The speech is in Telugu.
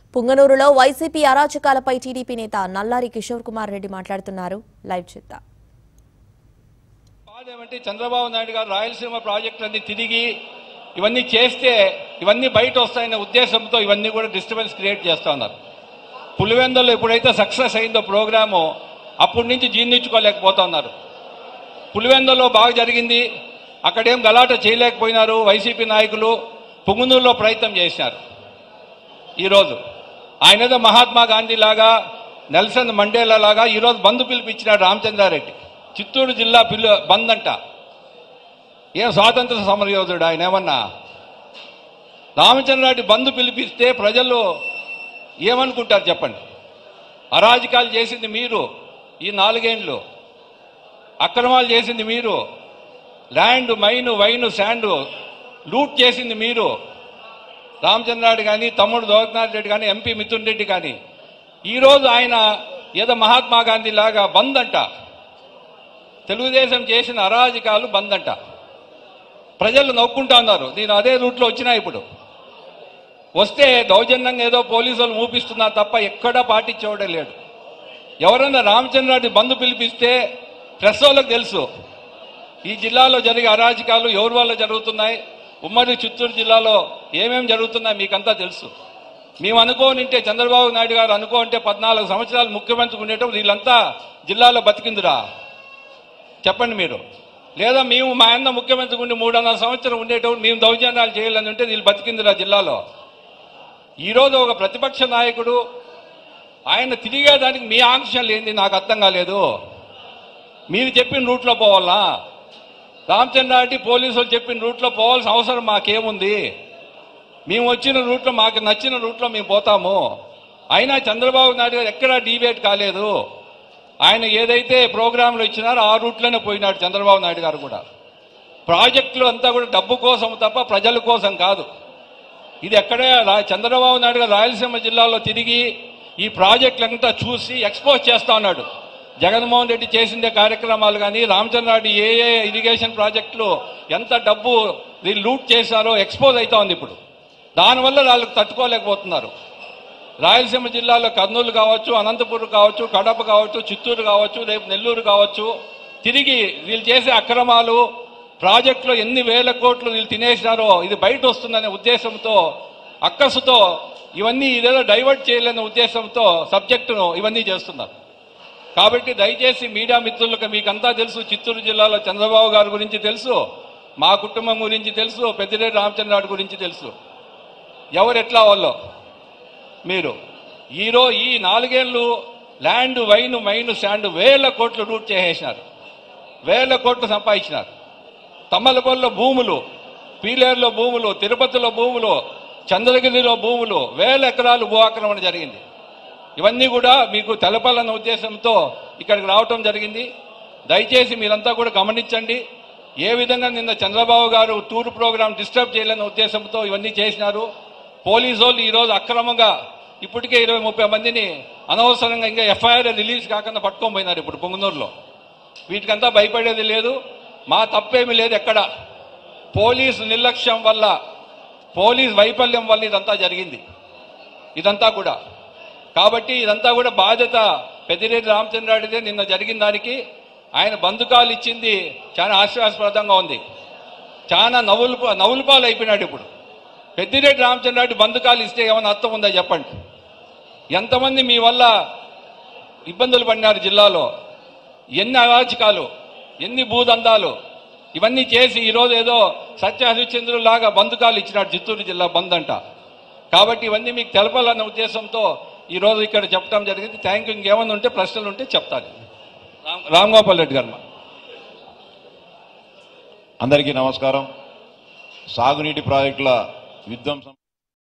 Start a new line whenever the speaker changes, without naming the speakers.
పుంగనూరులో వైసీపీ అరాచకాలపై టీడీపీ నేత నల్లారి కిషోర్ కుమార్ రెడ్డి మాట్లాడుతున్నారు లైవ్ చూద్దాం
బాధ ఏమంటే చంద్రబాబు నాయుడు గారు రాయలసీమ ప్రాజెక్టులన్నీ తిరిగి ఇవన్నీ చేస్తే ఇవన్నీ బయట వస్తాయనే ఉద్దేశంతో ఇవన్నీ కూడా డిస్టర్బెన్స్ క్రియేట్ చేస్తా ఉన్నారు పులివెందులో ఎప్పుడైతే సక్సెస్ అయిందో ప్రోగ్రాము అప్పటి నుంచి జీర్ణించుకోలేకపోతా ఉన్నారు పులివెందులో బాగా జరిగింది అక్కడేం గలాట చేయలేకపోయినారు వైసీపీ నాయకులు పుంగునూరులో ప్రయత్నం చేశారు ఈరోజు ఆయన ఏదో మహాత్మా గాంధీ లాగా నెల్సన్ మండేలా లాగా ఈరోజు బంద్ పిలిపించినాడు రామచంద్రారెడ్డి చిత్తూరు జిల్లా పిల్లు బంద్ అంట ఏం స్వాతంత్ర సమరయోధుడు ఆయన ఏమన్నా రామచంద్రారెడ్డి బంద్ పిలిపిస్తే ప్రజలు ఏమనుకుంటారు చెప్పండి అరాజకాలు చేసింది మీరు ఈ నాలుగేండ్లు అక్రమాలు చేసింది మీరు land mine wine sand loot చేసింది మీరు రామచంద్రారెడ్డి కానీ తమ్ముడు దోగనాథ్ రెడ్డి కానీ ఎంపీ మిథున్ రెడ్డి కానీ ఈరోజు ఆయన ఏదో మహాత్మా గాంధీ లాగా బంద్ అంట తెలుగుదేశం చేసిన అరాజకాలు బంద్ అంట ప్రజలు నవ్వుకుంటా ఉన్నారు నేను అదే రూట్లో వచ్చినా ఇప్పుడు వస్తే దౌర్జన్యంగా ఏదో పోలీసు వాళ్ళు మూపిస్తున్నా తప్ప ఎక్కడా పాటించేవాడే లేడు ఎవరన్నా రామచంద్రారెడ్డి బంధు పిలిపిస్తే ప్రెస్ వాళ్ళకి తెలుసు ఈ జిల్లాలో జరిగే అరాజకాలు ఎవరి వల్ల జరుగుతున్నాయి ఉమ్మడి చిత్తూరు జిల్లాలో ఏమేం జరుగుతున్నాయి మీకంతా తెలుసు మేము అనుకోనింటే చంద్రబాబు నాయుడు గారు అనుకోంటే పద్నాలుగు సంవత్సరాలు ముఖ్యమంత్రి ఉండేటప్పుడు వీళ్ళంతా జిల్లాలో బతికిందిరా చెప్పండి మీరు లేదా మేము మా అన్న ముఖ్యమంత్రి ఉండి మూడున్నర సంవత్సరం ఉండేటప్పుడు మేము దౌర్జన్యాలు చేయాలని ఉంటే వీళ్ళు బతికిందిరా జిల్లాలో ఈరోజు ఒక ప్రతిపక్ష నాయకుడు ఆయన తిరిగేదానికి మీ ఆంక్షలు ఏంది నాకు అర్థం కాలేదు మీరు చెప్పిన రూట్లో పోవాలా రామచంద్రారెడ్డి పోలీసులు చెప్పిన రూట్లో పోవాల్సిన అవసరం మాకేముంది మేము వచ్చిన రూట్లో మాకు నచ్చిన రూట్లో మేము పోతాము అయినా చంద్రబాబు నాయుడు గారు ఎక్కడా డిబేట్ కాలేదు ఆయన ఏదైతే ప్రోగ్రాంలు ఇచ్చినారో ఆ రూట్లోనే పోయినాడు చంద్రబాబు నాయుడు గారు కూడా ప్రాజెక్టులు అంతా కూడా డబ్బు కోసం తప్ప ప్రజల కోసం కాదు ఇది ఎక్కడే రా- చంద్రబాబు నాయుడు గారు రాయలసీమ జిల్లాలో తిరిగి ఈ ప్రాజెక్టులంతా చూసి ఎక్స్పోజ్ చేస్తా ఉన్నాడు జగన్మోహన్ రెడ్డి చేసిందే కార్యక్రమాలు కానీ రామచంద్రారెడ్డి ఏ ఏ ఇరిగేషన్ ప్రాజెక్టులు ఎంత డబ్బు వీళ్ళు లూట్ చేశారో ఎక్స్పోజ్ అవుతా ఉంది ఇప్పుడు దానివల్ల వాళ్ళకి తట్టుకోలేకపోతున్నారు రాయలసీమ జిల్లాలో కర్నూలు కావచ్చు అనంతపురం కావచ్చు కడప కావచ్చు చిత్తూరు కావచ్చు రేపు నెల్లూరు కావచ్చు తిరిగి వీళ్ళు చేసే అక్రమాలు ప్రాజెక్టులో ఎన్ని వేల కోట్లు వీళ్ళు తినేసినారో ఇది బయట వస్తుందనే ఉద్దేశంతో అక్కసుతో ఇవన్నీ ఇదేదో డైవర్ట్ చేయలేని ఉద్దేశంతో సబ్జెక్టును ఇవన్నీ చేస్తున్నారు కాబట్టి దయచేసి మీడియా మిత్రులకు మీకంతా తెలుసు చిత్తూరు జిల్లాలో చంద్రబాబు గారి గురించి తెలుసు మా కుటుంబం గురించి తెలుసు పెద్దిరెడ్డి రామచంద్రారెడ్డి గురించి తెలుసు ఎవరు ఎట్లా వాళ్ళో మీరు ఈరో ఈ నాలుగేళ్లు ల్యాండ్ వైన్ మైన్ శాండ్ వేల కోట్లు రూట్ చేసేసినారు వేల కోట్లు సంపాదించినారు తమ్మలపల్లిలో భూములు పీలేరులో భూములు తిరుపతిలో భూములు చంద్రగిరిలో భూములు వేల ఎకరాలు భూ ఆక్రమణ జరిగింది ఇవన్నీ కూడా మీకు తెలపాలన్న ఉద్దేశంతో ఇక్కడికి రావటం జరిగింది దయచేసి మీరంతా కూడా గమనించండి ఏ విధంగా నిన్న చంద్రబాబు గారు టూర్ ప్రోగ్రాం డిస్టర్బ్ చేయాలన్న ఉద్దేశంతో ఇవన్నీ చేసినారు పోలీసు వాళ్ళు ఈరోజు అక్రమంగా ఇప్పటికే ఇరవై ముప్పై మందిని అనవసరంగా ఇంకా ఎఫ్ఐఆర్ రిలీజ్ కాకుండా పట్టుకొని పోయినారు ఇప్పుడు పొంగునూరులో వీటికంతా భయపడేది లేదు మా తప్పేమీ లేదు ఎక్కడ పోలీసు నిర్లక్ష్యం వల్ల పోలీస్ వైఫల్యం వల్ల ఇదంతా జరిగింది ఇదంతా కూడా కాబట్టి ఇదంతా కూడా బాధ్యత పెద్దిరెడ్డి రామచంద్రారెడ్డిదే నిన్న జరిగిన దానికి ఆయన బంధుకాలు ఇచ్చింది చాలా ఆశ్వాసప్రదంగా ఉంది చాలా నవ్వులు నవ్వులు పాలు అయిపోయినాడు ఇప్పుడు పెద్దిరెడ్డి రామచంద్రారెడ్డి బంధుకాలు ఇస్తే ఏమైనా అర్థం ఉందా చెప్పండి ఎంతమంది మీ వల్ల ఇబ్బందులు పడినారు జిల్లాలో ఎన్ని అరాచకాలు ఎన్ని భూదందాలు ఇవన్నీ చేసి ఈరోజు ఏదో సత్య హరిశ్చంద్రులాగా బంధుకాలు ఇచ్చినాడు చిత్తూరు జిల్లా బంద్ అంట కాబట్టి ఇవన్నీ మీకు తెలపాలన్న ఉద్దేశంతో ఈరోజు ఇక్కడ చెప్పడం జరిగింది థ్యాంక్ యూ ఇంకేమైనా ఉంటే ప్రశ్నలు ఉంటే చెప్తాను రామ్ రామ్ గోపాల్ రెడ్డి గారు
అందరికీ నమస్కారం సాగునీటి ప్రాజెక్టుల విధ్వంసం